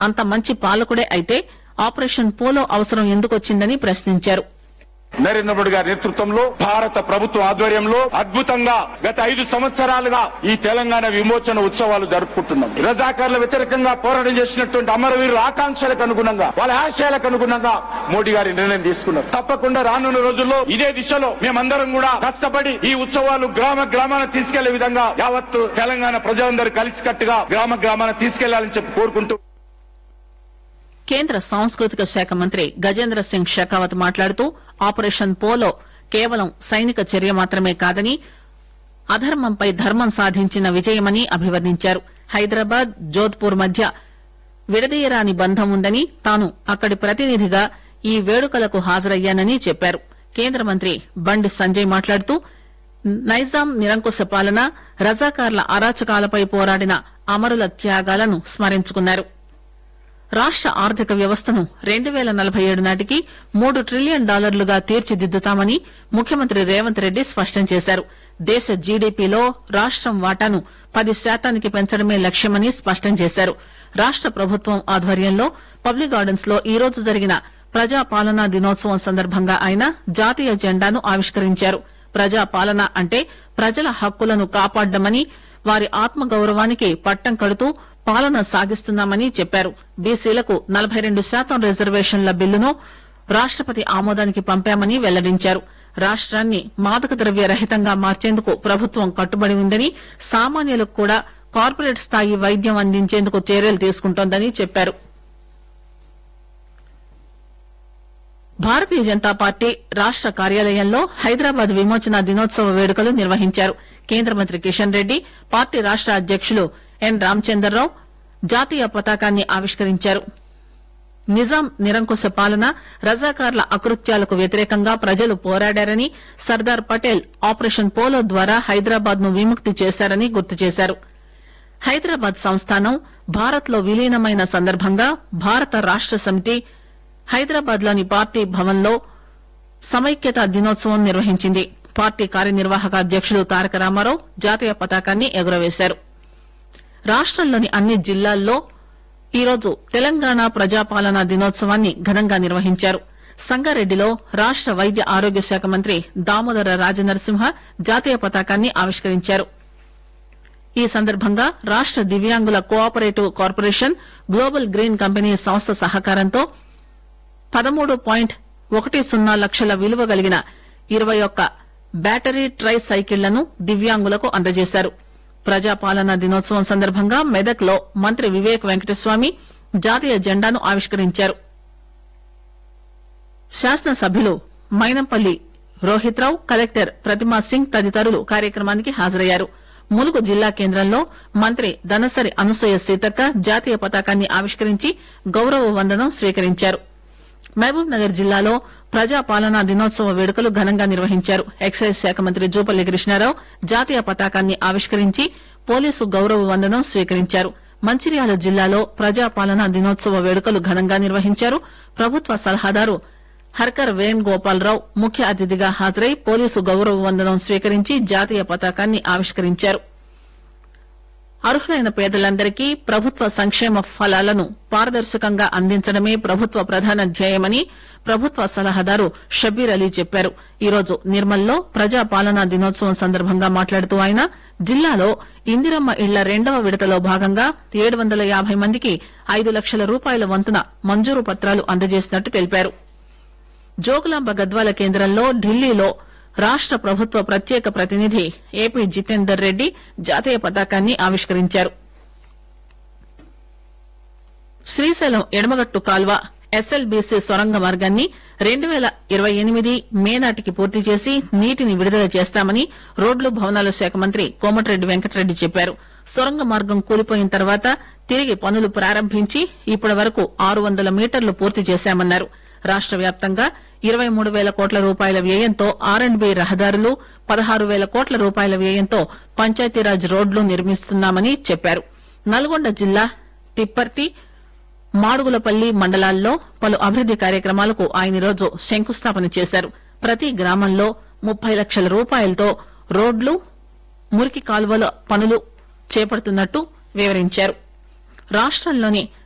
అంత మంచి పాలకుడే అయితే ఆపరేషన్ పోలో అవసరం ఎందుకొచ్చిందని ప్రశ్నించారు నరేంద్ర మోడీ గారి నేతృత్వంలో భారత ప్రభుత్వం ఆధ్వర్యంలో అద్భుతంగా గత ఐదు సంవత్సరాలుగా ఈ తెలంగాణ విమోచన ఉత్సవాలు జరుపుకుంటున్నాం రజాకారుల వ్యతిరేకంగా పోరాటం చేసినటువంటి అమరవీరుల ఆకాంక్షలకు అనుగుణంగా వాళ్ళ ఆశయాలకు అనుగుణంగా మోడీ గారి నిర్ణయం తీసుకున్నారు తప్పకుండా రానున్న రోజుల్లో ఇదే దిశలో మేమందరం కూడా కష్టపడి ఈ ఉత్సవాలు గ్రామ గ్రామాన తీసుకెళ్లే విధంగా యావత్తు తెలంగాణ ప్రజలందరూ కలిసికట్టుగా గ్రామ గ్రామాన తీసుకెళ్లాలని చెప్పి కోరుకుంటూ కేంద్ర సాంస్కృతిక శాఖ మంత్రి గజేంద్ర సింగ్ షెకావత్ మాట్లాడుతూ ఆపరేషన్ పోలో కేవలం సైనిక చర్య మాత్రమే కాదని అధర్మంపై ధర్మం సాధించిన విజయమని అభివర్ణించారు హైదరాబాద్ జోధ్పూర్ మధ్య విడదీయరాని బంధం ఉందని తాను అక్కడి ప్రతినిధిగా ఈ వేడుకలకు హాజరయ్యానని చెప్పారు కేంద్ర మంత్రి బండి సంజయ్ మాట్లాడుతూ నైజాం నిరంకుశ పాలన రజాకార్ల అరాచకాలపై పోరాడిన అమరుల త్యాగాలను స్మరించుకున్నారు రాష్ట ఆర్థిక వ్యవస్థను రెండు పేల నలభై ఏడు నాటికి మూడు ట్రిలియన్ డాలర్లుగా తీర్చిదిద్దుతామని ముఖ్యమంత్రి రేవంత్ రెడ్డి స్పష్టం చేశారు దేశ జీడీపీలో రాష్టం వాటాను పది శాతానికి పెంచడమే లక్ష్యమని స్పష్టం చేశారు రాష్ట ప్రభుత్వం ఆధ్వర్యంలో పబ్లిక్ గార్డెన్స్ లో ఈ రోజు జరిగిన ప్రజా పాలనా దినోత్సవం సందర్భంగా ఆయన జాతీయ జెండాను ఆవిష్కరించారు ప్రజా పాలన అంటే ప్రజల హక్కులను కాపాడ్డమని వారి ఆత్మగౌరవానికి పట్టం కడుతూ పాలన సాగిస్తున్నామని చెప్పారు బీసీలకు నలభై రెండు శాతం రిజర్వేషన్ల బిల్లును రాష్టపతి ఆమోదానికి పంపామని వెల్లడించారు రాష్ట్రాన్ని మాదక ద్రవ్య రహితంగా మార్చేందుకు ప్రభుత్వం కట్టుబడి ఉందని సామాన్యులకు కూడా కార్పొరేట్ స్థాయి వైద్యం అందించేందుకు చర్యలు తీసుకుంటోందని చెప్పారు భారతీయ జనతా పార్టీ రాష్ట కార్యాలయంలో హైదరాబాద్ విమోచన దినోత్సవ వేడుకలు నిర్వహించారు కేంద్ర మంత్రి కిషన్ రెడ్డి పార్టీ రాష్ట అధ్యకులు ఎన్ రామచంద్రరావు జాతీయ పతాకాన్ని ఆవిష్కరించారు నిజాం నిరంకుశ పాలన రజాకార్ల అకృత్యాలకు వ్యతిరేకంగా ప్రజలు పోరాడారని సర్దార్ పటేల్ ఆపరేషన్ పోలో ద్వారా హైదరాబాద్ ను విముక్తి చేశారని గుర్తు చేశారు హైదరాబాద్ సంస్థానం భారత్ లో విలీనమైన సందర్భంగా భారత రాష్ట సమితి హైదరాబాద్ లోని పార్టీ భవన్ లో సమైక్యత దినోత్సవం నిర్వహించింది పార్టీ కార్యనిర్వాహక అధ్యకులు తారక రామారావు జాతీయ పతాకాన్ని ఎగురవేశారు రాష్టంలోని అన్ని జిల్లాల్లో ఈరోజు తెలంగాణ ప్రజాపాలనా దినోత్సవాన్ని ఘనంగా నిర్వహించారు సంగారెడ్డిలో రాష్ట వైద్య ఆరోగ్య శాఖ మంత్రి దామోదర రాజనరసింహ జాతీయ పతాకాన్ని ఆవిష్కరించారు ఈ సందర్భంగా రాష్ట దివ్యాంగుల cooperative corporation global green company సంస్థ సహకారంతో పదమూడు పాయింట్ ఒకటి సున్నా లక్షల విలువ కలిగిన ఇరవై ఒక్క బ్యాటరీ ట్రై సైకిళ్లను దివ్యాంగులకు అందజేశారు ప్రజాపాలనా దినోత్సవం సందర్భంగా మెదక్ లో మంత్రి వివేక్ వెంకటస్వామి జాతీయ జెండాను ఆవిష్కరించారు శాసనసభ్యులు మైనంపల్లి రోహిత్రావు కలెక్టర్ ప్రతిమా సింగ్ తదితరులు కార్యక్రమానికి హాజరయ్యారు ములుగు జిల్లా కేంద్రంలో మంత్రి దనసరి అనసూయ సీతక్క జాతీయ పతాకాన్ని ఆవిష్కరించి గౌరవ వందనం స్వీకరించారు మహబూబ్ నగర్ జిల్లాలో ప్రజాపాలనా దినోత్సవ వేడుకలు ఘనంగా నిర్వహించారు ఎక్సైజ్ శాఖ మంత్రి జూపల్లి కృష్ణారావు జాతీయ పతాకాన్ని ఆవిష్కరించి పోలీసు గౌరవ వందనం స్వీకరించారు మంచిర్యాల జిల్లాలో ప్రజాపాలనా దినోత్సవ వేడుకలు ఘనంగా నిర్వహించారు ప్రభుత్వ సలహాదారు హర్కర్ వేణుగోపాలరావు ముఖ్య అతిథిగా హాజరై పోలీసు గౌరవ వందనం స్వీకరించి జాతీయ పతాకాన్ని ఆవిష్కరించారు అర్హులైన పేదలందరికీ ప్రభుత్వ సంక్షేమ ఫలాలను పారదర్శకంగా అందించడమే ప్రభుత్వ ప్రధాన ధ్యేయమని ప్రభుత్వ సలహాదారు షబీర్ అలీ చెప్పారు ఈరోజు నిర్మల్లో ప్రజా పాలనా దినోత్సవం సందర్భంగా మాట్లాడుతూ ఆయన జిల్లాలో ఇందిరమ్మ ఇళ్ల రెండవ విడతలో భాగంగా ఏడు వందల యాభై మందికి ఐదు లక్షల రూపాయల వంతున మంజూరు పత్రాలు అందజేసినట్టు తెలిపారు జోగులాంబ గద్వాల కేంద్రంలో ఢిల్లీలో రాష్ట ప్రభుత్వ ప్రత్యేక ప్రతినిధి ఏపీ జితేందర్ రెడ్డి జాతీయ పతాకాన్ని ఆవిష్కరించారు శ్రీశైలం ఎడమగట్టు కాల్వ ఎస్ఎల్బీసీ సొరంగ మార్గాన్ని రెండు పేల ఇరవై ఎనిమిది మే నాటికి పూర్తి చేసి నీటిని విడుదల చేస్తామని రోడ్లు భవనాల శాఖ మంత్రి కోమటిరెడ్డి వెంకటరెడ్డి చెప్పారు సొరంగ మార్గం కూలిపోయిన తర్వాత తిరిగి పనులు ప్రారంభించి ఇప్పటి వరకు ఆరు వందల మీటర్లు పూర్తి చేశామన్నారు రాష్ట వ్యాప్తంగా ఇరవై మూడు వేల కోట్ల రూపాయల వ్యయంతో ఆర్ అండ్ బి రహదారులు పదహారు వేల కోట్ల రూపాయల వ్యయంతో పంచాయతీరాజ్ రోడ్లు నిర్మిస్తున్నామని చెప్పారు నల్గొండ జిల్లా తిప్పర్తి మాడుగులపల్లి మండలాల్లో పలు అభివృద్ది కార్యక్రమాలకు ఆయన ఈరోజు శంకుస్థాపన చేశారు ప్రతి గ్రామంలో ముప్పై లక్షల రూపాయలతో రోడ్లు మురికి కాలువల పనులు చేపడుతున్నట్టు వివరించారు రాష్టంలోని